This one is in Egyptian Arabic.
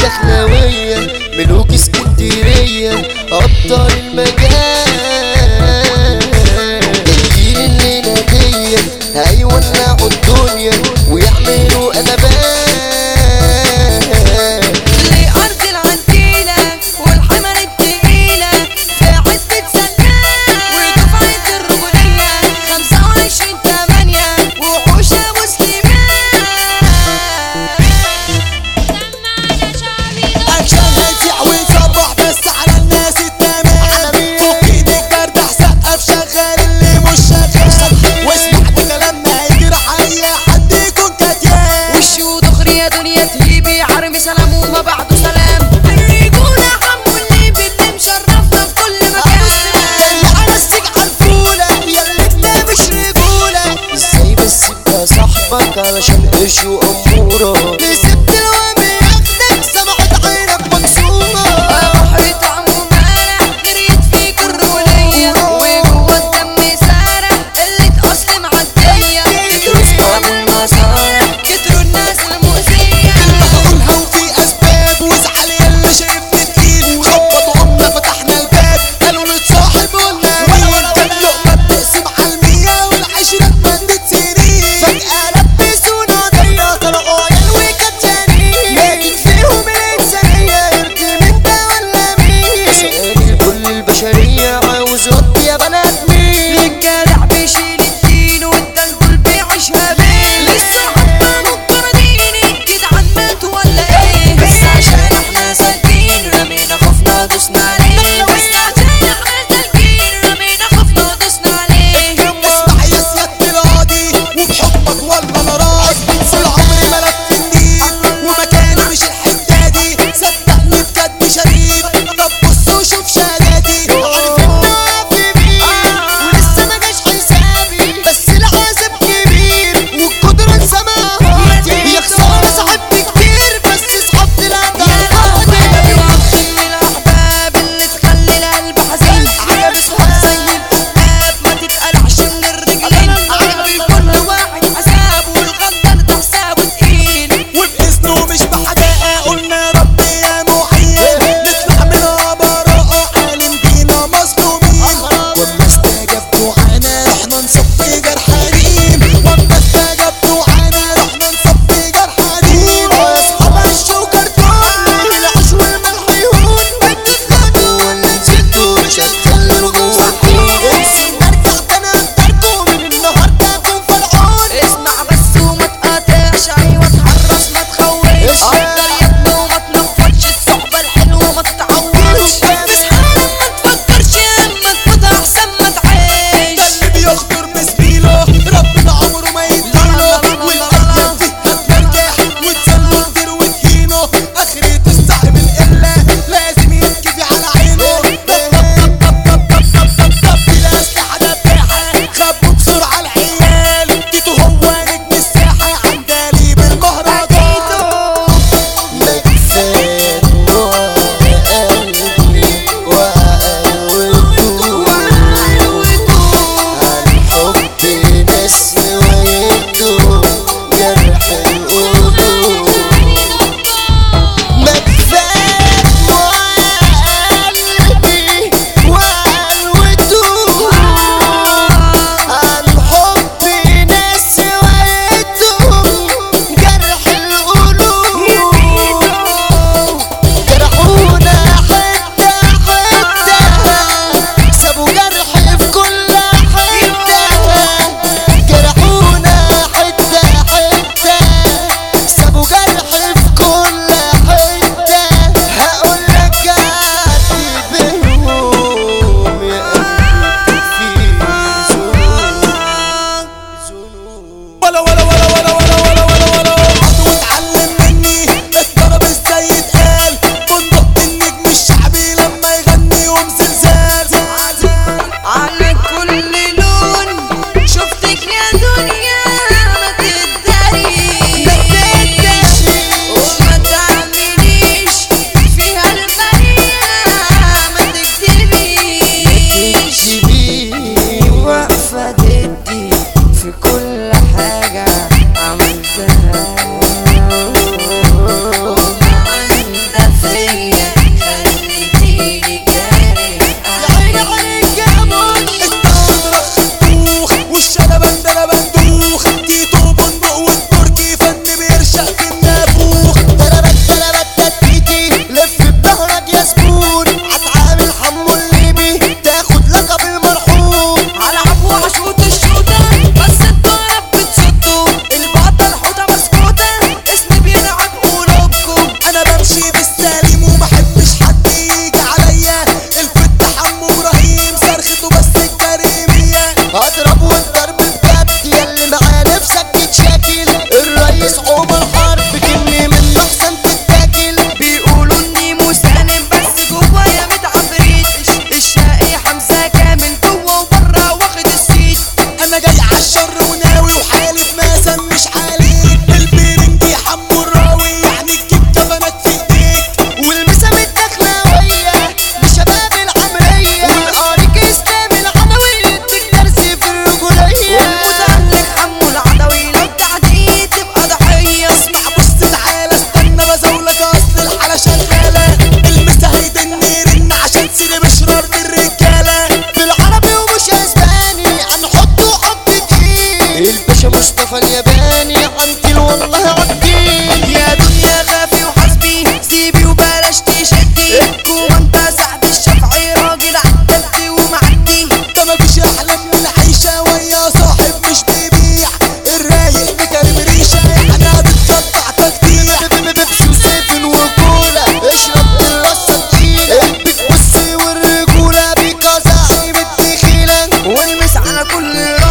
الدخلاوية ملوك اسكندرية أبطال المجال جايين الليلة دي هيولعوا الدنيا ويعملوا قلبان لأرض العنتيلة والحمر التقيلة في عزبة سكان ودفعة الرجولية خمسة وعشرين تمانية وحوشة مسلمات عشان هنزيع ونصبح بس على الناس التمام فك ايدك بردح سقف شغال اللي مش شغال واسمع بكلام ما يجرح اي حد يكون كتيان وشو دخري يا دنيا تهيبي عرمي سلام وما بعده سلام الرجولة حمو اللي باللي مشرفنا في كل مكان اللي على السجع الفولة يا اللي انت مش رجولة ازاي بس يبقى صاحبك علشان قرش وأمورة كسبت الوهم ياخدك سمعت عينك مكسورة بحر طعمه مالح جريت فيك الرولية وجوه الدم سارح قلة أصل معدية كتروا صحاب المصالح كتروا الناس المؤذية هقولها وفي اسباب وازعل يا اللي شايفني تقيل خبطوا قمنا فتحنا الباب قالوا نتصاحب قلنا مين كان لقمه بتقسم على المية والعشرة اتمدت سنين فجأة لبسونا ضيق طلقوا عيال وكانت انا جاي عالشر وناوي وحالف ما سمش عليك البرنجي حمو الراوي يعني تجيب كفنك في ايديك والمسا الدخلاوية بشباب العمرية والقارك اسلام العدوية تقدر في الرجولية والمتعلق حمو العدوي لو تعدي تبقى ضحية اسمع بص تعالى استنى بزولك اصل الحالة شغالة المسا هيدن رن عشان سيدي بشرار الرجالة بالعربي ومش اسباني هنحطه حط تقيل الباشا مصطفى الياباني عنتيل والله عديل يا دنيا خافي وحسبي سيبي وبلاش تشدي كوماندا سعد الشافعي راجل عدلتي ومعدي ده مفيش احلى من العيشة ويا صاحب مش بيبيع الرايق بكرم ريشة انا بتقطع تقطيع بيبسي وسيفن وكولا اشرب الرصة تقيلة البيك والسي والرجولة بيكا زعيم الدخيلة والمس على كل